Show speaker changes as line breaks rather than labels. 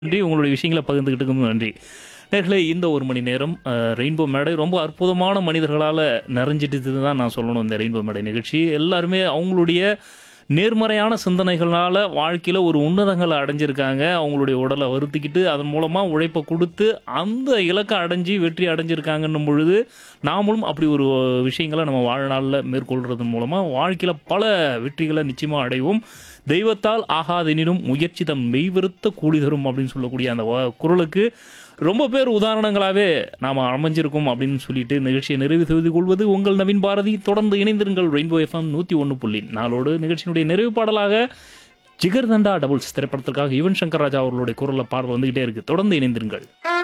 நன்றி உங்களுடைய விஷயங்களை பகிர்ந்துக்கிட்டுக்கும் நன்றி நேர்களே இந்த ஒரு மணி நேரம் அஹ், ரெயின்போ மேடை ரொம்ப அற்புதமான மனிதர்களால் நிறைஞ்சிட்டு தான் நான் சொல்லணும் இந்த ரெயின்போ மேடை நிகழ்ச்சி எல்லாருமே அவங்களுடைய நேர்மறையான சிந்தனைகளால் வாழ்க்கையில் ஒரு உன்னதங்களை அடைஞ்சிருக்காங்க அவங்களுடைய உடலை வருத்திக்கிட்டு அதன் மூலமாக உழைப்பை கொடுத்து அந்த இலக்கை அடைஞ்சு வெற்றி அடைஞ்சிருக்காங்கன்னும் பொழுது நாமளும் அப்படி ஒரு விஷயங்களை நம்ம வாழ்நாளில் மேற்கொள்றதன் மூலமாக வாழ்க்கையில் பல வெற்றிகளை நிச்சயமாக அடைவோம் தெய்வத்தால் ஆகாதெனினும் முயற்சி தம் மெய்வருத்த கூலி தரும் அப்படின்னு சொல்லக்கூடிய அந்த வ- குரலுக்கு ரொம்ப பேர் உதாரணங்களாகவே நாம் அமைஞ்சிருக்கோம் அப்படின்னு சொல்லிட்டு நிகழ்ச்சியை நிறைவு செய்து கொள்வது உங்கள் நவீன் பாரதி தொடர்ந்து இணைந்திருங்கள் ரெயின்போ எஃப்எம் நூற்றி ஒன்று புள்ளி நாளோடு நிகழ்ச்சியினுடைய நிறைவு பாடலாக ஜிகர்தண்டா டபுள்ஸ் திரைப்படத்திற்காக யுவன் சங்கர் ராஜா அவர்களுடைய குரலில் பாடல் வந்துகிட்டே இருக்கு தொடர்ந்து இணைந்திருங்கள்